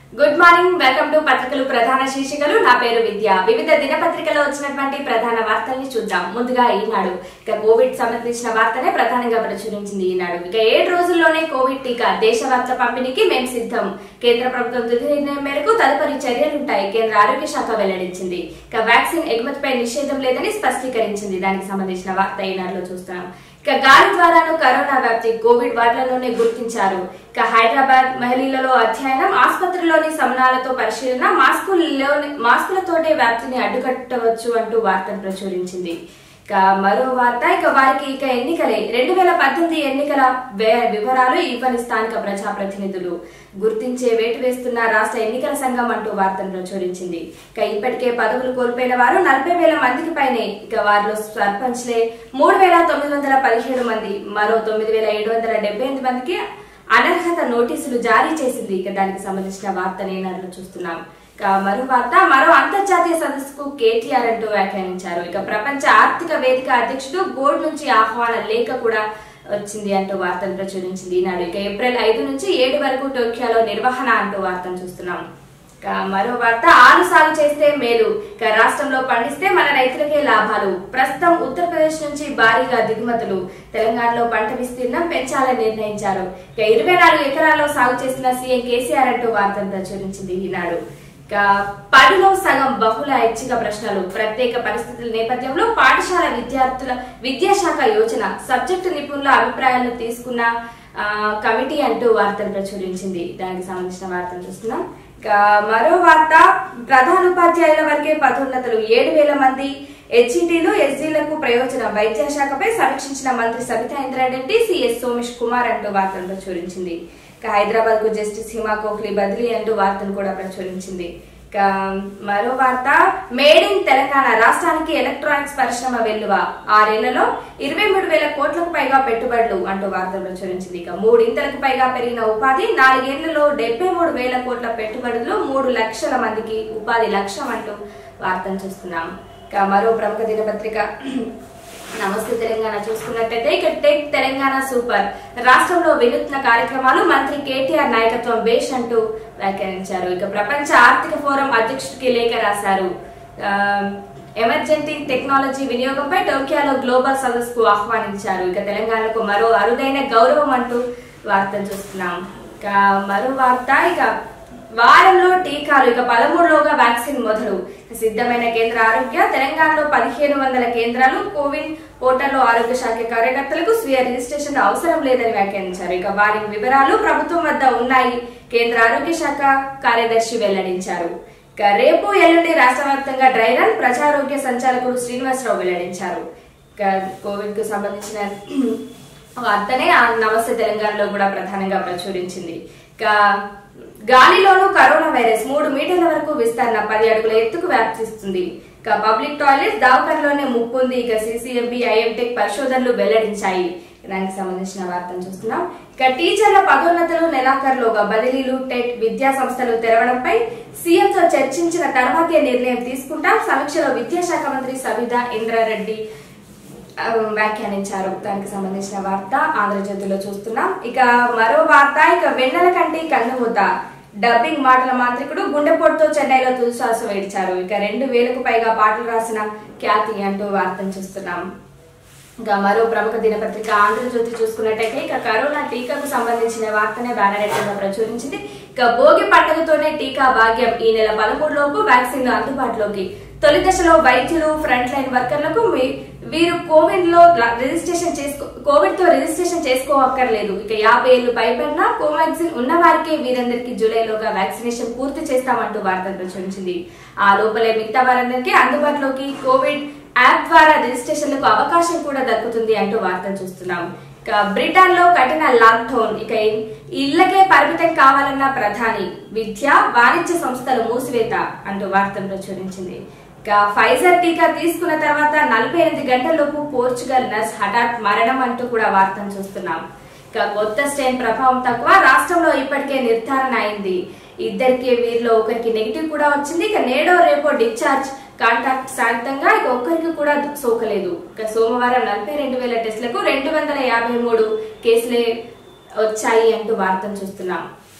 good morning welcome to పత్రికలు ప్రధాన శీర్షికలు నా పేరు విద్య వివిధ దినపత్రికలో వచ్చినటువంటి ప్రధాన వార్తల్ని చూద్దాం ముందుగా ఈనాడు ఇక కోవిడ్ సంబంధించిన వార్తనే ప్రధానంగా ప్రచురించింది ఈనాడు ఇక ఏడు రోజుల్లోనే కోవిడ్ టీకా దేశవ్యాప్త పంపిణీకి మేం సిద్ధం కేంద్ర ప్రభుత్వం తుది నిర్ణయం మేరకు తదుపరి చర్యలుంటాయి కేంద్ర ఆరోగ్య శాఖ వెల్లడించింది ఇక వ్యాక్సిన్ ఎగుమతిపై నిషేధం లేదని స్పష్టీకరించింది దానికి సంబంధించిన వార్త ఈనాడులో చూస్తున్నాం ఇక గాలి ద్వారాను కరోనా వ్యాప్తి కోవిడ్ వార్డులలోనే గుర్తించారు ఇక హైదరాబాద్ మహిళలలో అధ్యయనం ఆసుపత్రిలోని సమనాలతో పరిశీలన మాస్కుల్లోని మాస్కులతోటే వ్యాప్తిని అడ్డుకట్టవచ్చు అంటూ వార్తను ప్రచురించింది ఇక మరో వార్త ఇక వారికి ఇక ఎన్నికలే రెండు వేల పద్దెనిమిది ఎన్నికల వే- వివరాలు ఇవ్వని స్థానిక ప్రజాప్రతినిధులు గుర్తించే వేటు వేస్తున్న రాష్ట్ర ఎన్నికల సంఘం అంటూ వార్తను ప్రచురించింది ఇక ఇప్పటికే పదవులు కోల్పోయిన వారు నలభై వేల మందికి పైనే ఇక వారిలో సర్పంచ్లే మూడు వేల తొమ్మిది వందల పదిహేడు మంది మరో తొమ్మిది వేల ఏడు వందల డెబ్బై ఎనిమిది మందికి అనర్హత నోటీసులు జారీ చేసింది ఇక దానికి సంబంధించిన వార్త నేనట్లు చూస్తున్నాం ఇక మరో వార్త మరో అంతర్జాతీయ సదస్సుకు కేటీఆర్ అంటూ వ్యాఖ్యానించారు ఇక ప్రపంచ ఆర్థిక వేదిక అధ్యక్షుడు బోర్డు నుంచి ఆహ్వాన లేఖ కూడా వచ్చింది అంటూ వార్తను ప్రచురించింది ఈనాడు ఇక ఏప్రిల్ ఐదు నుంచి ఏడు వరకు టోక్యోలో నిర్వహణ అంటూ వార్తను చూస్తున్నాం ఇక మరో వార్త ఆలు సాగు చేస్తే మేలు ఇక రాష్ట్రంలో పండిస్తే మన రైతులకే లాభాలు ప్రస్తుతం ఉత్తరప్రదేశ్ నుంచి భారీగా దిగుమతులు తెలంగాణలో పంట విస్తీర్ణం పెంచాలని నిర్ణయించారు ఇక ఇరవై నాలుగు ఎకరాల్లో సాగు చేసిన సీఎం కేసీఆర్ అంటూ వార్తను ప్రచురించింది ఈనాడు ఇక పదిలో సగం బహుళ ఐచ్ఛిక ప్రశ్నలు ప్రత్యేక పరిస్థితుల నేపథ్యంలో పాఠశాల విద్యార్థుల విద్యాశాఖ యోజన సబ్జెక్టు నిపుణుల అభిప్రాయాలను తీసుకున్న ఆ, కమిటీ అంటూ వార్తను ప్రచురించింది దానికి సంబంధించిన వార్తను చూస్తున్నాం ఇక మరో వార్త ప్రధాన ఉపాధ్యాయుల వరకే పదోన్నతులు ఏడు వేల మంది హెచ్ఈటీలు ఎస్జీలకు ప్రయోజనం వైద్యశాఖపై సమీక్షించిన మంత్రి సబితా ఇంద్రారెడ్డి సిఎస్ సోమేష్ కుమార్ అంటూ వార్తను ప్రచురించింది ఇక హైదరాబాద్ కు జస్టిస్ హిమా కోహ్లీ బదిలీ అంటూ వార్తను కూడా ప్రచురించింది ఇక మరో వార్త మేడ్ ఇన్ తెలంగాణ రాష్ట్రానికి ఎలక్ట్రానిక్స్ పరిశ్రమ వెల్లువ ఆరేళ్లలో ఇరవై మూడు వేల కోట్లకు పైగా పెట్టుబడులు అంటూ వార్తలు ప్రచురించింది ఇక మూడింతలకు పైగా పెరిగిన ఉపాధి నాలుగేళ్లలో డెబ్బై మూడు వేల కోట్ల పెట్టుబడులు మూడు లక్షల మందికి ఉపాధి లక్ష్యం అంటూ వార్తను చూస్తున్నాం ఇక మరో ప్రముఖ దినపత్రిక నమస్తే తెలంగాణ చూసుకున్నట్టయితే ఇక టెక్ తెలంగాణ సూపర్ రాష్ట్రంలో వినూత్న కార్యక్రమాలు మంత్రి కేటీఆర్ నాయకత్వం బేష్ అంటూ వ్యాఖ్యానించారు ఇక ప్రపంచ ఆర్థిక ఫోరం అధ్యక్షుడికి లేఖ రాశారు ఆ, ఎమర్జెంటింగ్ టెక్నాలజీ వినియోగంపై టోక్యోలో గ్లోబల్ సదస్సుకు ఆహ్వానించారు ఇక తెలంగాణకు మరో అరుదైన గౌరవం అంటూ వార్తను చూస్తున్నాం ఇక మరో వార్త ఇక వారంలో టీకాలు ఇక పదమూడులోగా వ్యాక్సిన్ మొదలు సిద్ధమైన కేంద్ర ఆరోగ్య తెలంగాణలో పదిహేను వందల కేంద్రాలు కోవిన్ పోర్టల్లో ఆరోగ్య శాఖ కార్యకర్తలకు స్వీయ రిజిస్ట్రేషన్ అవసరం లేదని వ్యాఖ్యానించారు ఇక వారి వివరాలు ప్రభుత్వం వద్ద ఉన్నాయి కేంద్ర ఆరోగ్య శాఖ కార్యదర్శి వెల్లడించారు ఇక రేపు ఎల్లుండి రాష్ట్ర వ్యాప్తంగా డ్రై రన్ ప్రజారోగ్య సంచాలకుడు శ్రీనివాసరావు వెల్లడించారు ఇక కోవిడ్ కు సంబంధించిన వార్తనే ఆ నమస్తే తెలంగాణలో కూడా ప్రధానంగా ప్రచురించింది ఇక గాలిలోనూ కరోనా వైరస్ మూడు మీటర్ల వరకు విస్తరణ పది అడుగుల ఎత్తుకు వ్యాప్తిస్తుంది ఇక పబ్లిక్ టాయిలెట్ దావకర్లోనే ముప్పు ఉంది ఇక సిసిఎంబి ఐఎంటెక్ పరిశోధనలు వెల్లడించాయి దానికి సంబంధించిన వార్తను చూస్తున్నాం ఇక టీచర్ల పదోన్నతులు నెలాఖరులోగా బదిలీలు టెట్ విద్యా సంస్థలు తెరవడంపై సీఎంతో చర్చించిన తర్వాతే నిర్ణయం తీసుకుంటాం సమీక్షలో విద్యాశాఖ మంత్రి సబితా ఇంద్రారెడ్డి ఆ, వ్యాఖ్యానించారు దానికి సంబంధించిన వార్త ఆంధ్రజ్యోతిలో చూస్తున్నాం ఇక మరో వార్త ఇక వెన్నెల కంటి కన్నుమూత డబ్బింగ్ మాటల మాంత్రికుడు గుండెపోటుతో చెన్నైలో తుదిశ్వాస వేడిచారు ఇక రెండు వేలకు పైగా పాటలు రాసిన ఖ్యాతి అంటూ వార్తను చూస్తున్నాం ఇంకా మరో ప్రముఖ దినపత్రిక ఆంధ్రజ్యోతి చూసుకున్నట్టయితే ఇక కరోనా టీకాకు సంబంధించిన వార్తనే బ్యానర్ ఎట్లా ప్రచురించింది ఇక భోగి పండుగతోనే టీకా భాగ్యం ఈ నెల పదమూడు లోపు వ్యాక్సిన్లు అందుబాటులోకి తొలి దశలో వైద్యులు ఫ్రంట్ లైన్ వర్కర్లకు మీ- వీరు కోవిడ్ లో రిజిస్ట్రేషన్ చేసుకో కోవిడ్ తో రిజిస్ట్రేషన్ చేసుకోవక్కర్లేదు ఇక యాభై ఏళ్లు పైబడిన కోవాక్సిన్ ఉన్న వారికే వీరందరికీ జూలైలోగా వ్యాక్సినేషన్ పూర్తి చేస్తామంటూ వార్తలు ప్రచురించింది ఆ లోపలే మిగతా వారందరికీ అందుబాటులోకి కోవిడ్ యాప్ ద్వారా రిజిస్ట్రేషన్లకు అవకాశం కూడా దక్కుతుంది అంటూ వార్తలు చూస్తున్నాం ఇక బ్రిటన్ లో కఠిన లాక్ డౌన్ ఇక ఇళ్లకే పరిమితం కావాలన్న ప్రధాని విద్య వాణిజ్య సంస్థలు మూసివేత అంటూ వార్తలు ప్రచురించింది ఇక ఫైజర్ టీకా తీసుకున్న తర్వాత నలభై ఎనిమిది గంటలలోపు పోర్చుగల్ నర్స్ హఠాత్ మరణం అంటూ కూడా వార్తను చూస్తున్నాం ఇక కొత్త స్ట్రెయిన్ ప్రభావం తక్కువ రాష్ట్రంలో ఇప్పటికే నిర్ధారణ అయింది ఇద్దరికి వీరిలో ఒకరికి నెగిటివ్ కూడా వచ్చింది ఇక నేడో రేపో డిశ్చార్జ్ కాంటాక్ట్ సాధితంగా ఇక ఒక్కరికి కూడా సోకలేదు ఇక సోమవారం నలభై రెండు వేల టెస్టులకు రెండు వందల యాభై మూడు కేసులే వచ్చాయి అంటూ వార్తను చూస్తున్నాం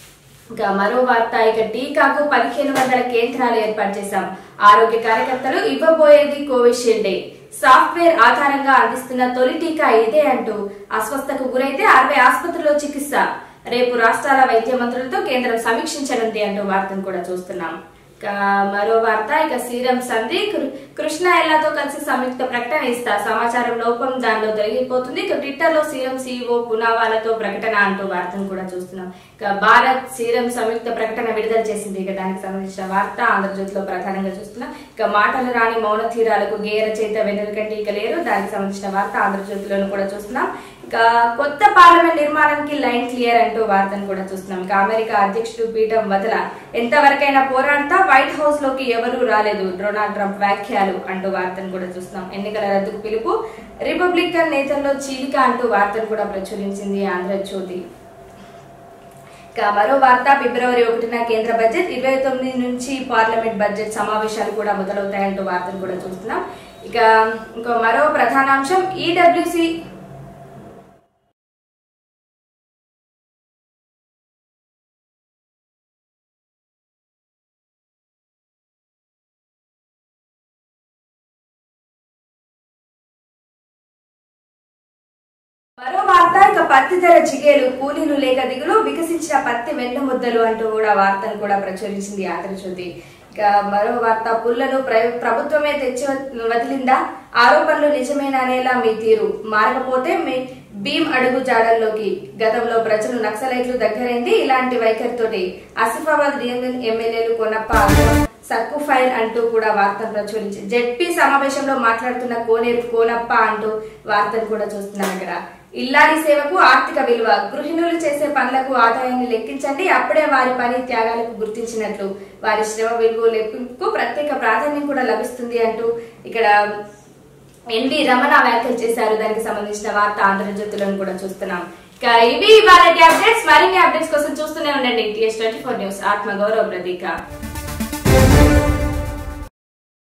ఇంకా మరో వార్త ఇక టీకాకు పదిహేను వందల కేంద్రాలు ఏర్పాటు చేశాం ఆరోగ్య కార్యకర్తలు ఇవ్వబోయేది కోవిషీల్డే సాఫ్ట్వేర్ ఆధారంగా అందిస్తున్న తొలి టీకా ఇదే అంటూ అస్వస్థకు గురైతే అరవై ఆసుపత్రుల్లో చికిత్స రేపు రాష్ట్రాల వైద్య మంత్రులతో కేంద్రం సమీక్షించనుంది అంటూ వార్తను కూడా చూస్తున్నాం ఇక మరో వార్త ఇక సీరం సంధి కృ- కృష్ణ ఎల్లాతో కలిసి సంయుక్త ప్రకటన ఇస్తా సమాచారం లోపం దానిలో తొలగిపోతుంది ఇక ట్విట్టర్ లో సీరం సీఈఓ పునావాలతో ప్రకటన అంటూ వార్తను కూడా చూస్తున్నాం ఇక భారత్ సీరం సంయుక్త ప్రకటన విడుదల చేసింది ఇక దానికి సంబంధించిన వార్త ఆంధ్రజ్యోతిలో ప్రధానంగా చూస్తున్నాం ఇక మాటలు రాని మౌన తీరాలకు గేయ రచయిత వెనుకంటి ఇక లేరు దానికి సంబంధించిన వార్త ఆంధ్రజ్యోతిలోను కూడా చూస్తున్నాం ఇక కొత్త పార్లమెంట్ నిర్మాణానికి లైన్ క్లియర్ అంటూ వార్తను కూడా చూస్తున్నాం ఇక అమెరికా అధ్యక్షుడు పీఠం వదల ఎంతవరకైనా పోరాడతా వైట్ హౌస్ లోకి ఎవరూ రాలేదు డొనాల్డ్ ట్రంప్ వ్యాఖ్యలు అంటూ వార్తను కూడా చూస్తున్నాం ఎన్నికల రద్దుకు పిలుపు రిపబ్లికన్ నేతల్లో చీలిక అంటూ వార్తను కూడా ప్రచురించింది ఆంధ్రజ్యోతి ఇక మరో వార్త ఫిబ్రవరి ఒకటిన కేంద్ర బడ్జెట్ ఇరవై తొమ్మిది నుంచి పార్లమెంట్ బడ్జెట్ సమావేశాలు కూడా మొదలవుతాయంటూ వార్తను కూడా చూస్తున్నాం ఇక ఇంకో మరో ప్రధానాంశం ఈడబ్ల్యూసి మరో వార్త ఇక పత్తి ధర జిగేలు కూలీలు లేక దిగులు వికసించిన పత్తి వెన్ను ముద్దలు అంటూ కూడా వార్తను కూడా ప్రచురించింది ఆంధ్రజ్యోతి ఇక మరో వార్త పుల్లను ప్ర- ప్రభుత్వమే తెచ్చి వ- వదిలిందా ఆరోపణలు నిజమేనా అనేలా మీ తీరు మారకపోతే మీ భీమ్ అడుగు జాడల్లోకి గతంలో ప్రజలు నక్సలైట్లు దగ్గరైంది ఇలాంటి వైఖరితోటి ఆసిఫాబాద్ డిఎంఎన్ ఎమ్మెల్యేలు కొనప్ప సక్కు ఫైర్ అంటూ కూడా వార్తను ప్రచురించి జెడ్పీ సమావేశంలో మాట్లాడుతున్న కోనేరు కోనప్ప అంటూ వార్తను కూడా చూస్తున్నాం ఇక్కడ ఇల్లాలి సేవకు ఆర్థిక విలువ గృహిణులు చేసే పనులకు ఆదాయాన్ని లెక్కించండి అప్పుడే వారి పని త్యాగాలకు గుర్తించినట్లు వారి శ్రమ విలువ లెక్కింపుకు ప్రత్యేక ప్రాధాన్యం కూడా లభిస్తుంది అంటూ ఇక్కడ ఎన్వి రమణ వ్యాఖ్యలు చేశారు దానికి సంబంధించిన వార్త ఆంధ్రజ్యోతిలో కూడా చూస్తున్నాం ఇక ఇవి ఇవాళ అప్డేట్స్ మరిన్ని అప్డేట్స్ కోసం చూస్తూనే ఉండండి టీఎస్ ట్వంటీ ఫోర్ న్యూస్ ఆత్మ గౌరవ ప్రతీక